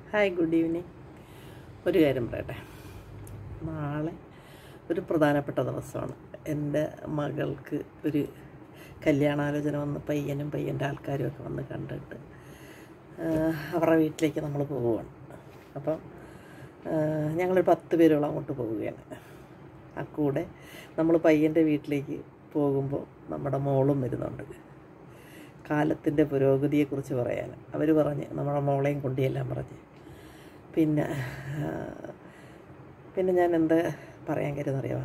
hi good evening ഒരു കാര്യം പറയട്ടെ നാളെ ഒരു പ്രധാനപ്പെട്ട ദിവസമാണ് എൻ്റെ മകൾക്ക് ഒരു കല്യാണാലോചന വന്ന് പയ്യനും പയ്യൻ്റെ ആൾക്കാരും ഒക്കെ വന്ന് കണ്ടിട്ട് ആഹ് അവരുടെ വീട്ടിലേക്ക് നമ്മൾ പോവുകയാണ് അപ്പം ആഹ് ഞങ്ങളൊരു പത്ത് പേരോളം അങ്ങോട്ട് പോവുകയാണ് ആ കൂടെ നമ്മൾ പയ്യൻ്റെ വീട്ടിലേക്ക് പോകുമ്പോൾ നമ്മുടെ മോളും വരുന്നുണ്ട് കാലത്തിൻ്റെ പുരോഗതിയെക്കുറിച്ച് പറയാൻ അവർ പറഞ്ഞ് നമ്മുടെ മോളെയും കൊണ്ടിയെല്ലാം പറഞ്ഞ് പിന്നെ ആ, പിന്നെ ഞാൻ എന്താ പറയാൻ കരുതെന്നറിയാമോ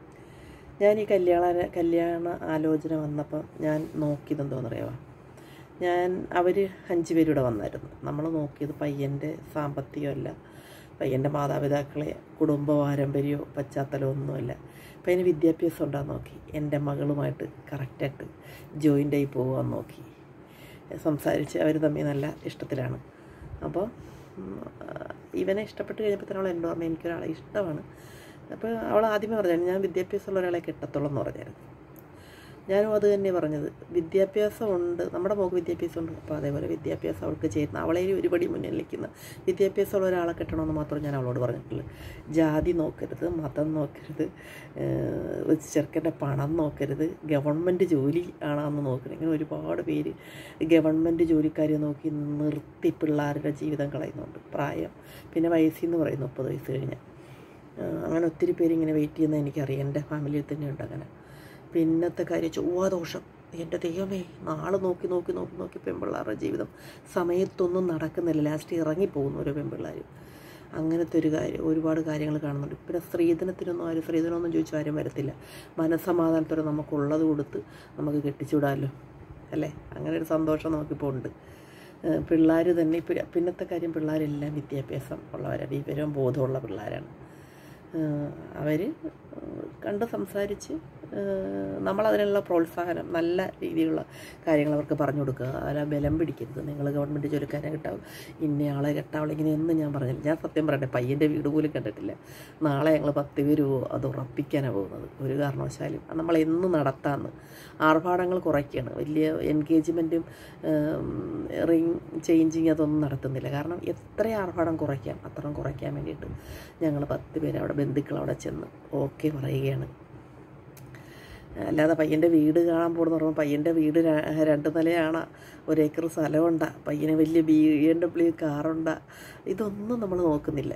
ഞാൻ ഈ കല്യാണ കല്യാണ ആലോചന വന്നപ്പം ഞാൻ നോക്കിയത് എന്തോന്നറിയാമോ ഞാൻ അവർ അഞ്ച് പേരൂടെ വന്നായിരുന്നു നമ്മൾ നോക്കിയത് പയ്യൻ്റെ സാമ്പത്തികമല്ല പയ്യൻ്റെ മാതാപിതാക്കളെ കുടുംബ പാരമ്പര്യമോ പശ്ചാത്തലമോ ഒന്നുമല്ല പയ്യന് വിദ്യാഭ്യാസം ഉണ്ടാകാൻ നോക്കി എൻ്റെ മകളുമായിട്ട് കറക്റ്റായിട്ട് ജോയിൻ്റ് ആയി പോകാൻ നോക്കി സംസാരിച്ച് അവർ തമ്മിൽ നല്ല ഇഷ്ടത്തിലാണ് അപ്പോൾ ഉം, ഇവനെ ഇഷ്ടപ്പെട്ട് കഴിഞ്ഞപ്പോൾ തന്നെ അവൾ എന്നോട് പറഞ്ഞു എനിക്കൊരാളെ ഇഷ്ടമാണ് അപ്പോൾ അവൾ ആദ്യമേ പറഞ്ഞു ഞാൻ വിദ്യാഭ്യാസമുള്ള ഒരാളെ കിട്ടത്തുള്ളൂ എന്ന് പറഞ്ഞായിരുന്നു ഞാനും അത് തന്നെ പറഞ്ഞത് വിദ്യാഭ്യാസം ഉണ്ട് നമ്മുടെ മോക്ക് വിദ്യാഭ്യാസം ഉണ്ട് അപ്പോൾ അതേപോലെ വിദ്യാഭ്യാസം അവൾക്ക് ചെയ്യുന്ന അവളെ ഒരുപടി മുന്നിൽ നിൽക്കുന്ന വിദ്യാഭ്യാസമുള്ള ഒരാളെ കിട്ടണമെന്ന് മാത്രം ഞാൻ അവളോട് പറഞ്ഞിട്ടുള്ളൂ ജാതി നോക്കരുത് മതം നോക്കരുത് ഏഹ് ഒരു ചെറുക്കൻ്റെ പണം നോക്കരുത് ഗവൺമെൻറ് ജോലി ആണെന്ന് നോക്കണം ഇങ്ങനെ ഒരുപാട് പേര് ഗവൺമെൻറ് ജോലിക്കാരെ നോക്കി നിർത്തി പിള്ളേരുടെ ജീവിതം കളയുന്നുണ്ട് പ്രായം പിന്നെ വയസ്സിന്ന് പറയും മുപ്പത് വയസ്സ് കഴിഞ്ഞാൽ ഏഹ് അങ്ങനെ ഒത്തിരി പേര് ഇങ്ങനെ വെയിറ്റ് ചെയ്യുന്നത് എനിക്കറിയാം എൻ്റെ ഫാമിലിയിൽ തന്നെ ഉണ്ട് അങ്ങനെ പിന്നത്തെ കാര്യം ചൊവ്വാദോഷം എൻ്റെ ദൈവമേ നാളെ നോക്കി നോക്കി നോക്കി നോക്കി പെൺപിള്ളേരുടെ ജീവിതം സമയത്തൊന്നും നടക്കുന്നില്ല ലാസ്റ്റ് ഇറങ്ങിപ്പോകുന്നു ഓരോ പെൺപിള്ളേർ അങ്ങനത്തെ ഒരു കാര്യം ഒരുപാട് കാര്യങ്ങൾ കാണുന്നുണ്ട് പിന്നെ സ്ത്രീധനത്തിനൊന്നും ആരും സ്ത്രീധനമൊന്നും ചോദിച്ചാൽ ആരും വരത്തില്ല മനസ്സമാധാനത്തോടെ നമുക്കുള്ളത് കൊടുത്ത് നമുക്ക് കെട്ടിച്ചുവിടാമല്ലോ അല്ലേ അങ്ങനെ ഒരു സന്തോഷം നമുക്കിപ്പോൾ ഉണ്ട് പിള്ളേർ തന്നെ ഇപ്പം പിന്നത്തെ കാര്യം പിള്ളേരെല്ലാം വിദ്യാഭ്യാസം ഉള്ളവരാണ് വിവരവും ബോധമുള്ള പിള്ളേരാണ് അവർ കണ്ട് സംസാരിച്ച് ഏഹ് നമ്മളതിനുള്ള പ്രോത്സാഹനം നല്ല രീതിയിലുള്ള കാര്യങ്ങൾ അവർക്ക് പറഞ്ഞു കൊടുക്കുക അല്ല ബലം പിടിക്കരുത് നിങ്ങൾ ഗവൺമെൻറ് ജോലിക്കാരെ കിട്ടാവും ഇന്നയാളെ കെട്ടാവുള്ള ഇങ്ങനെ ഒന്നും ഞാൻ പറഞ്ഞില്ല ഞാൻ സത്യം പറയട്ടെ പയ്യൻ്റെ വീട് പോലും കണ്ടിട്ടില്ല നാളെ ഞങ്ങൾ പത്ത് പേര് പോകും അത് ഉറപ്പിക്കാനാണ് പോകുന്നത് ഒരു കാരണവശാലും നമ്മൾ എന്ന് നടത്താമെന്ന് ആർഭാടങ്ങൾ കുറയ്ക്കുകയാണ് വലിയ എൻഗേജ്മെൻറ്റും റിങ് ചേഞ്ചിങ് അതൊന്നും നടത്തുന്നില്ല കാരണം എത്ര ആർഭാടം കുറയ്ക്കാം അത്രയും കുറയ്ക്കാൻ വേണ്ടിയിട്ട് ഞങ്ങൾ പത്ത് പേര് അവിടെ ബന്ധുക്കൾ അവിടെ ചെന്ന് ഓക്കെ പറയുകയാണ് അല്ലാതെ പയ്യൻ്റെ വീട് കാണാൻ പോകുന്ന പറയുമ്പോൾ പയ്യൻ്റെ വീട് ര- രണ്ട് നിലയാണ് ഒരേക്കർ സ്ഥലമുണ്ട പയ്യന് വലിയ ബി എം ഡബ്ല്യു കാറുണ്ട ഇതൊന്നും നമ്മൾ നോക്കുന്നില്ല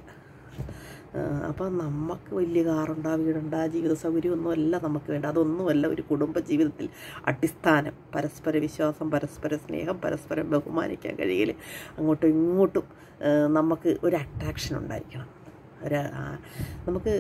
അപ്പം നമുക്ക് വലിയ കാറുണ്ടാ വീടുണ്ടാ ജീവിത സൗകര്യമൊന്നുമല്ല നമുക്ക് വേണ്ട അതൊന്നുമല്ല ഒരു കുടുംബ ജീവിതത്തിൽ അടിസ്ഥാനം പരസ്പര വിശ്വാസം പരസ്പര സ്നേഹം പരസ്പരം ബഹുമാനിക്കാൻ കഴിയൽ അങ്ങോട്ടും ഇങ്ങോട്ടും ആ, നമുക്ക് ഒരു അട്രാക്ഷൻ ഉണ്ടായിരിക്കണം ഒരു ആ, നമുക്ക്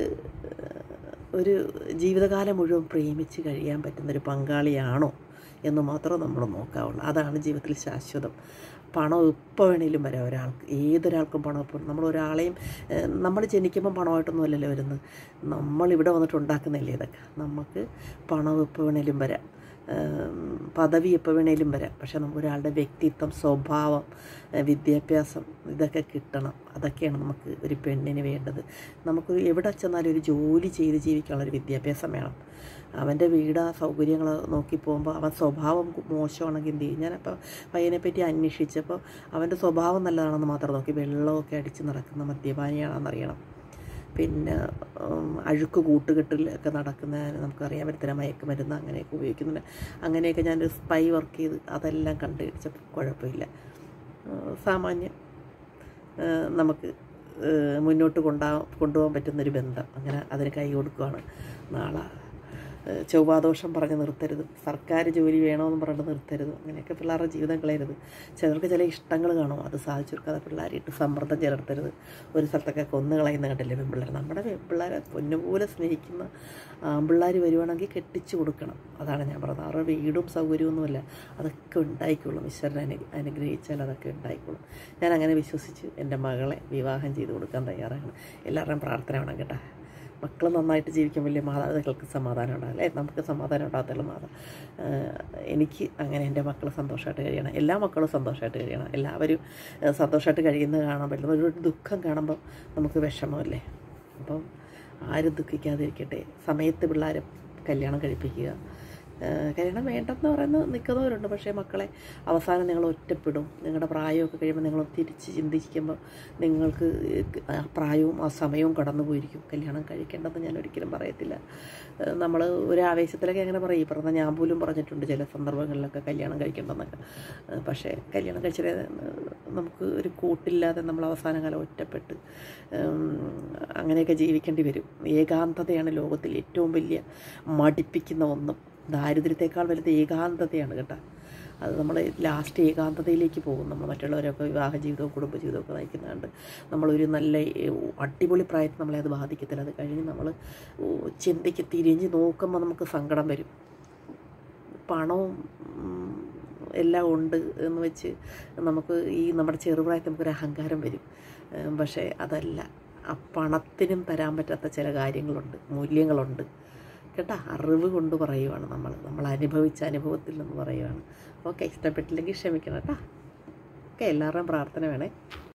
ഒരു ജീവിതകാലം മുഴുവൻ പ്രേമിച്ച് കഴിയാൻ പറ്റുന്നൊരു പങ്കാളിയാണോ എന്ന് മാത്രം നമ്മൾ നോക്കാവുള്ളൂ അതാണ് ജീവിതത്തിൽ ശാശ്വതം പണം എപ്പോൾ വേണേലും വരാം ഒരാൾക്ക് ഏതൊരാൾക്കും പണം ഇപ്പോൾ നമ്മൾ ഒരാളെയും ഏഹ്, നമ്മൾ ജനിക്കുമ്പോൾ പണമായിട്ടൊന്നും അല്ലല്ലോ വരുന്നത് നമ്മളിവിടെ വന്നിട്ട് ഉണ്ടാക്കുന്നില്ലേ ഇതൊക്കെ നമുക്ക് പണം എപ്പോൾ വേണേലും വരാം ഏം, പദവി എപ്പോൾ വേണേലും വരാം പക്ഷെ നമുക്ക് ഒരാളുടെ വ്യക്തിത്വം സ്വഭാവം ഏഹ്, വിദ്യാഭ്യാസം ഇതൊക്കെ കിട്ടണം അതൊക്കെയാണ് നമുക്ക് ഒരു പെണ്ണിന് വേണ്ടത് നമുക്ക് എവിടെ ചെന്നാലും ഒരു ജോലി ചെയ്ത് ജീവിക്കാനുള്ള ഒരു വിദ്യാഭ്യാസം വേണം അവൻ്റെ വീട് ആ സൗകര്യങ്ങൾ നോക്കി പോകുമ്പോൾ അവൻ സ്വഭാവം മോശമാണെങ്കിൽ എന്ത് ചെയ്യും ഞാനപ്പോൾ പയ്യനെ പറ്റി അന്വേഷിച്ചപ്പോൾ അവൻ്റെ സ്വഭാവം നല്ലതാണെന്ന് മാത്രം നോക്കി വെള്ളമൊക്കെ അടിച്ച് നടക്കുന്ന മദ്യപാനിയാണെന്നറിയണം പിന്നെ ഉം, അഴുക്ക് കൂട്ടുകെട്ടിലൊക്കെ നടക്കുന്ന നമുക്കറിയാൻ പറ്റത്തില്ല മയക്കുമരുന്ന് അങ്ങനെയൊക്കെ ഉപയോഗിക്കുന്നുണ്ട് അങ്ങനെയൊക്കെ ഞാൻ സ്പൈ വർക്ക് ചെയ്ത് അതെല്ലാം കണ്ടുപിടിച്ചപ്പോൾ കുഴപ്പമില്ല ഉം, സാമാന്യം ഏഹ്, നമുക്ക് ഏഹ്, മുന്നോട്ട് കൊണ്ടാ കൊണ്ടുപോകാൻ പറ്റുന്നൊരു ബന്ധം അങ്ങനെ അതിന് കൈ കൊടുക്കുകയാണ് നാളെ ഏഹ്, ചൊവ്വാദോഷം പറഞ്ഞ് നിർത്തരുത് സർക്കാർ ജോലി വേണമെന്ന് പറഞ്ഞിട്ട് നിർത്തരുത് അങ്ങനെയൊക്കെ പിള്ളേരുടെ ജീവിതം കളയരുത് ചിലർക്ക് ചില ഇഷ്ടങ്ങൾ കാണും അത് സാധിച്ചു കൊടുക്കാതെ പിള്ളേരിട്ട് സമ്മർദ്ദം ചെലുത്തരുത് ഒരു സ്ഥലത്തൊക്കെ കൊന്നു കളയുന്ന കണ്ടില്ലേ പെൺപിള്ളേർ നമ്മുടെ പെൺപിള്ളേരെ പൊന്നുപോലെ സ്നേഹിക്കുന്ന ആൺപിള്ളേർ വരുവാണെങ്കിൽ കെട്ടിച്ചു കൊടുക്കണം അതാണ് ഞാൻ പറഞ്ഞത് അവരുടെ വീടും സൗകര്യമൊന്നുമില്ല അതൊക്കെ ഉണ്ടായിക്കോളും ഈശ്വരൻ അനു അനുഗ്രഹിച്ചാൽ അതൊക്കെ ഉണ്ടായിക്കോളും ഞാൻ അങ്ങനെ വിശ്വസിച്ച് എൻ്റെ മകളെ വിവാഹം ചെയ്ത് കൊടുക്കാൻ തയ്യാറാണ് എല്ലാവരുടെയും പ്രാർത്ഥന വേണം കേട്ടോ മക്കൾ നന്നായിട്ട് ജീവിക്കാൻ വലിയ മാതാപിതാക്കൾക്ക് സമാധാനം ഉണ്ടാകും അല്ലേ നമുക്ക് സമാധാനം ഉണ്ടാകത്തുള്ളൂ മാതാ ഏഹ് എനിക്ക് അങ്ങനെ എൻ്റെ മക്കൾ സന്തോഷമായിട്ട് കഴിയണം എല്ലാ മക്കളും സന്തോഷമായിട്ട് കഴിയണം എല്ലാവരും ഏഹ് സന്തോഷമായിട്ട് കഴിയുന്നത് കാണാൻ പറ്റും ഒരു ദുഃഖം കാണുമ്പോൾ നമുക്ക് വിഷമമല്ലേ അപ്പം ആരും ദുഃഖിക്കാതിരിക്കട്ടെ സമയത്ത് പിള്ളേരെ കല്യാണം കഴിപ്പിക്കുക ഏഹ് കല്യാണം വേണ്ടെന്ന് പറയുന്ന നിൽക്കുന്നവരുണ്ട് പക്ഷേ മക്കളെ അവസാനം നിങ്ങൾ ഒറ്റപ്പെടും നിങ്ങളുടെ പ്രായമൊക്കെ കഴിയുമ്പോൾ നിങ്ങൾ തിരിച്ച് ചിന്തിക്കുമ്പോൾ നിങ്ങൾക്ക് ആ പ്രായവും ആ സമയവും കടന്നു പോയിരിക്കും കല്യാണം കഴിക്കേണ്ടെന്ന് ഞാൻ ഒരിക്കലും പറയത്തില്ല നമ്മൾ ഒരു ആവേശത്തിലൊക്കെ അങ്ങനെ പറയും ഈ പറഞ്ഞ ഞാൻ പോലും പറഞ്ഞിട്ടുണ്ട് ചില സന്ദർഭങ്ങളിലൊക്കെ കല്യാണം കഴിക്കേണ്ടെന്നൊക്കെ ഏഹ് പക്ഷേ കല്യാണം കഴിച്ചിട്ട് നമുക്ക് ഒരു കൂട്ടില്ലാതെ നമ്മൾ അവസാന കാലം ഒറ്റപ്പെട്ട് ഉം, അങ്ങനെയൊക്കെ ജീവിക്കേണ്ടി വരും ഏകാന്തതയാണ് ലോകത്തിൽ ഏറ്റവും വലിയ മടിപ്പിക്കുന്ന ഒന്നും ദാരിദ്ര്യത്തെക്കാൾ വലുത് ഏകാന്തതയാണ് കേട്ടോ അത് നമ്മൾ ലാസ്റ്റ് ഏകാന്തതയിലേക്ക് പോകും നമ്മൾ മറ്റുള്ളവരൊക്കെ വിവാഹ ജീവിതവും കുടുംബജീവിതവും ഒക്കെ നയിക്കുന്നുണ്ട് നമ്മളൊരു നല്ല ഏഹ്, അടിപൊളി പ്രായത്തിൽ നമ്മളെ അത് ബാധിക്കത്തില്ല അത് കഴിഞ്ഞ് നമ്മൾ ചിന്തയ്ക്ക് തിരിഞ്ഞ് നോക്കുമ്പോൾ നമുക്ക് സങ്കടം വരും പണവും ഉം, എല്ലാം ഉണ്ട് എന്ന് വെച്ച് നമുക്ക് ഈ നമ്മുടെ ചെറുപ്രായത്തിൽ നമുക്കൊരു അഹങ്കാരം വരും ഏം, പക്ഷേ അതല്ല ആ പണത്തിനും തരാൻ പറ്റാത്ത ചില കാര്യങ്ങളുണ്ട് മൂല്യങ്ങളുണ്ട് കേട്ടോ അറിവ് കൊണ്ട് പറയുവാണ് നമ്മൾ നമ്മൾ അനുഭവിച്ച അനുഭവത്തിൽ നിന്ന് പറയുവാണ് ഓക്കെ ഇഷ്ടപ്പെട്ടില്ലെങ്കിൽ ക്ഷമിക്കണം കേട്ടോ ഓക്കെ എല്ലാവരുടെയും പ്രാർത്ഥന വേണേ